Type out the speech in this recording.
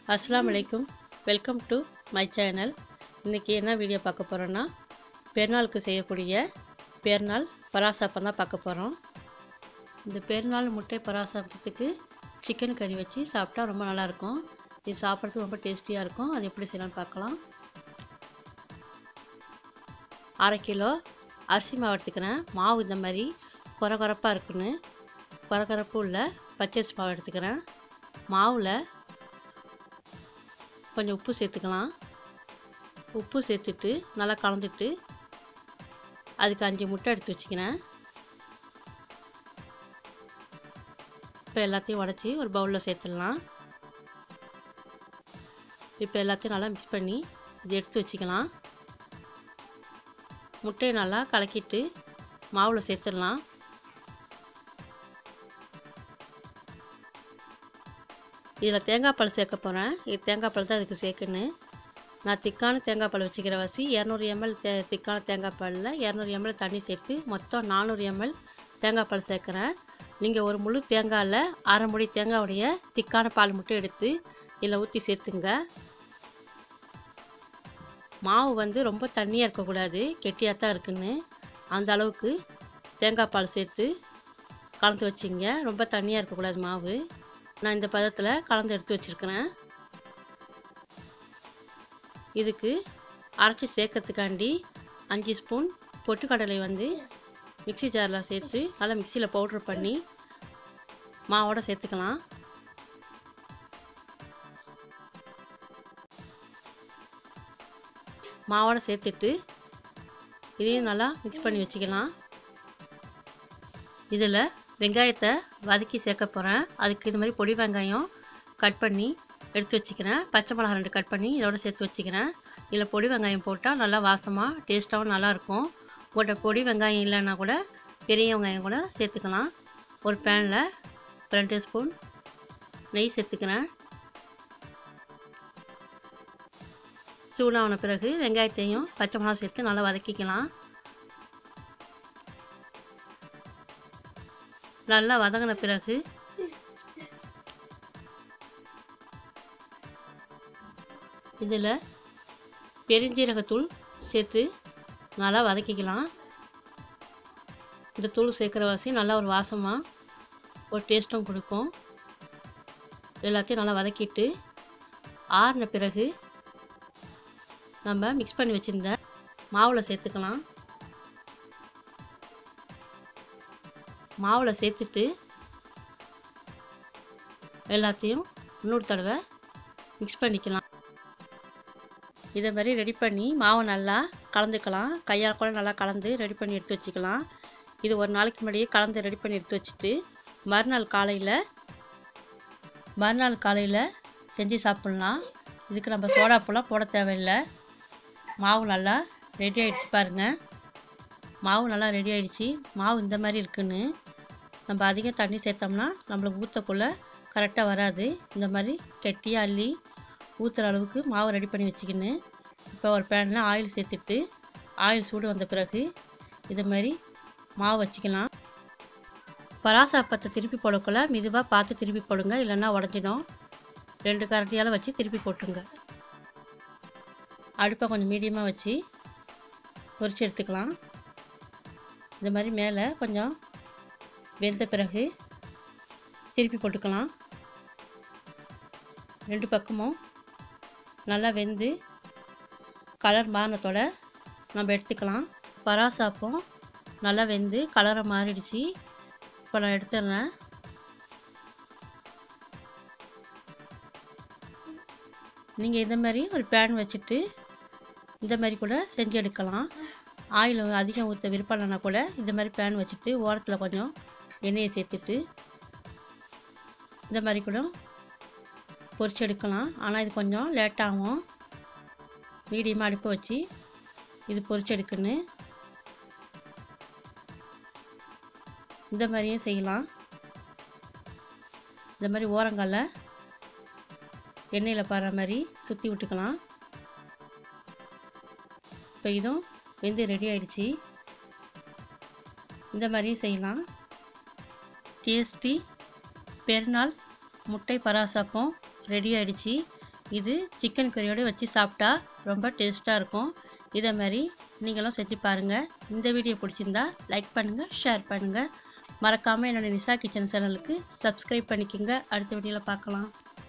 அஸ்ஸலாமு அலைக்கும் welcome to my channel இன்றைக்கி என்ன வீடியோ பார்க்க போகிறோன்னா பெருநாளுக்கு செய்யக்கூடிய பெருநாள் பராசாப்பம் தான் பார்க்க போகிறோம் இந்த பெருநாள் முட்டை பராசாப்பத்துக்கு சிக்கன் கறி வச்சு சாப்பிட்டா ரொம்ப நல்லாயிருக்கும் இது சாப்பிட்றதுக்கு ரொம்ப டேஸ்டியாக இருக்கும் அது எப்படி செய்யலாம்னு பார்க்கலாம் அரை கிலோ அரிசி மாவு எடுத்துக்கிறேன் மாவு இந்த மாதிரி குறை குறைப்பாக இருக்குன்னு குறை குறைப்பு உள்ள பச்சரிசி மாவு எடுத்துக்கிறேன் மாவில் கொஞ்சம் உப்பு சேர்த்துக்கலாம் உப்பு சேர்த்துட்டு நல்லா கலந்துட்டு அதுக்கு அஞ்சு முட்டை எடுத்து வச்சுக்கிறேன் இப்போ எல்லாத்தையும் உடச்சி ஒரு பவுலில் சேர்த்துடலாம் இப்போ எல்லாத்தையும் நல்லா மிக்ஸ் பண்ணி இது எடுத்து வச்சுக்கலாம் முட்டையை நல்லா கலக்கிட்டு மாவில் சேர்த்துடலாம் இதில் தேங்காய் பால் சேர்க்க போகிறேன் இது தேங்காய் பால் தான் இதுக்கு சேர்க்கணும் நான் திக்கான தேங்காய் பால் வச்சுக்கிற வசி இரநூறு எம்எல் தே திக்கான தேங்காய் பாலில் இரநூறு எம்எல் தண்ணி சேர்த்து மொத்தம் நானூறு எம்எல் தேங்காய் பால் சேர்க்குறேன் நீங்கள் ஒரு முழு தேங்காயில் அரை முடி தேங்காவுடைய திக்கான பால் மட்டும் எடுத்து இதில் ஊற்றி சேர்த்துங்க மாவு வந்து ரொம்ப தண்ணியாக இருக்கக்கூடாது கெட்டியாக தான் இருக்குன்னு அந்த அளவுக்கு தேங்காய் பால் சேர்த்து கலந்து வச்சிங்க ரொம்ப தண்ணியாக இருக்கக்கூடாது மாவு நான் இந்த பதத்தில் கலந்து எடுத்து வச்சுருக்கிறேன் இதுக்கு அரைச்சி சேர்க்கறதுக்காண்டி அஞ்சு ஸ்பூன் பொட்டுக்கடலை வந்து மிக்சி ஜாரில் சேர்த்து நல்லா மிக்சியில் பவுட்ரு பண்ணி மாவோட சேர்த்துக்கலாம் மாவோட சேர்த்துட்டு இதையும் நல்லா மிக்ஸ் பண்ணி வச்சுக்கலாம் இதில் வெங்காயத்தை வதக்கி சேர்க்க போகிறேன் அதுக்கு இது மாதிரி பொடி வெங்காயம் கட் பண்ணி எடுத்து வச்சுக்கிறேன் பச்சை மிளகா ரெண்டு கட் பண்ணி இதோட சேர்த்து வச்சுக்கிறேன் இதில் பொடி வெங்காயம் போட்டால் நல்லா வாசமாக டேஸ்ட்டாகவும் நல்லாயிருக்கும் உங்கள்கிட்ட பொடி வெங்காயம் இல்லைன்னா கூட பெரிய வெங்காயம் கூட சேர்த்துக்கலாம் ஒரு பேனில் ரெண்டு ஸ்பூன் நெய் சேர்த்துக்கிறேன் சூடான பிறகு வெங்காயத்தையும் பச்சை மிளகா சேர்த்து நல்லா வதக்கிக்கலாம் நல்லா வதங்கின பிறகு இதில் பெருஞ்சீரகத்தூள் சேர்த்து நல்லா வதக்கிக்கலாம் இந்த தூள் சேர்க்குற வாசி நல்லா ஒரு வாசமாக ஒரு டேஸ்ட்டும் கொடுக்கும் எல்லாத்தையும் நல்லா வதக்கிட்டு ஆறின பிறகு நம்ம மிக்ஸ் பண்ணி வச்சுருந்த மாவில் சேர்த்துக்கலாம் மாவில் சேர்த்துட்டு எல்லாத்தையும் இன்னொரு தடவை மிக்ஸ் பண்ணிக்கலாம் இதை மாதிரி ரெடி பண்ணி மாவை நல்லா கலந்துக்கலாம் கையால் கூட நல்லா கலந்து ரெடி பண்ணி எடுத்து வச்சுக்கலாம் இது ஒரு நாளைக்கு முன்னாடியே கலந்து ரெடி பண்ணி எடுத்து வச்சுட்டு மறுநாள் காலையில் மறுநாள் காலையில் செஞ்சு சாப்பிட்லாம் இதுக்கு நம்ம சோடாப்பெல்லாம் போட தேவையில்லை மாவு நல்லா ரெடி ஆகிடுச்சு பாருங்கள் மாவு நல்லா ரெடி ஆகிடுச்சு மாவு இந்த மாதிரி இருக்குன்னு நம்ம அதிகம் தண்ணி சேர்த்தோம்னா நம்மளுக்கு ஊற்றக்குள்ளே கரெக்டாக வராது இந்த மாதிரி கெட்டியாக அள்ளி ஊற்றுற அளவுக்கு மாவு ரெடி பண்ணி வச்சுக்கின்னு இப்போ ஒரு பேனில் ஆயில் சேர்த்துட்டு ஆயில் சூடு வந்த பிறகு இது மாதிரி மாவு வச்சுக்கலாம் பராசாப்பத்தை திருப்பி போடக்குள்ள மெதுவாக பார்த்து திருப்பி போடுங்க இல்லைன்னா உடஞ்சிடும் ரெண்டு கரண்டியால் வச்சு திருப்பி போட்டுருங்க அடுப்பை கொஞ்சம் மீடியமாக வச்சு பொரிச்சு எடுத்துக்கலாம் இந்த மாதிரி மேலே கொஞ்சம் வெந்த பிறகு திருப்பி போட்டுக்கலாம் ரெண்டு பக்கமும் நல்லா வெந்து கலர் மாறினத்தோட நம்ம எடுத்துக்கலாம் பராசாப்பம் நல்லா வெந்து கலரை மாறிடுச்சு இப்போ நான் எடுத்துடுறேன் நீங்கள் இந்த மாதிரி ஒரு பேன் வச்சுட்டு இந்த மாதிரி கூட செஞ்சு எடுக்கலாம் ஆயில் அதிகம் ஊற்ற விருப்பம் இல்லைனா கூட இந்த மாதிரி பேன் வச்சுட்டு ஓரத்தில் கொஞ்சம் எண்ணெயை சேர்த்துட்டு இந்த மாதிரி கூட பொரிச்சு எடுக்கலாம் ஆனால் இது கொஞ்சம் லேட்டாகும் மீடியமாக அடுப்பு வச்சு இது பொரிச்சு எடுக்குன்னு இந்த மாதிரியும் செய்யலாம் இந்த மாதிரி ஓரங்களில் எண்ணெயில் பாடுற மாதிரி சுற்றி விட்டுக்கலாம் இப்போ இதுவும் வெந்து ரெடி ஆயிடுச்சு இந்த மாதிரியும் செய்யலாம் டேஸ்டி பெருநாள் முட்டை பராசப்பம் ரெடி ஆயிடுச்சு இது சிக்கன் கறியோடு வச்சு சாப்பிட்டா ரொம்ப டேஸ்ட்டாக இருக்கும் இதே மாதிரி நீங்களும் செஞ்சு பாருங்கள் இந்த வீடியோ பிடிச்சிருந்தா லைக் பண்ணுங்கள் ஷேர் பண்ணுங்கள் மறக்காமல் என்னோடய நிசா கிச்சன் சேனலுக்கு சப்ஸ்கிரைப் பண்ணிக்கோங்க அடுத்த வீடியோவில் பார்க்கலாம்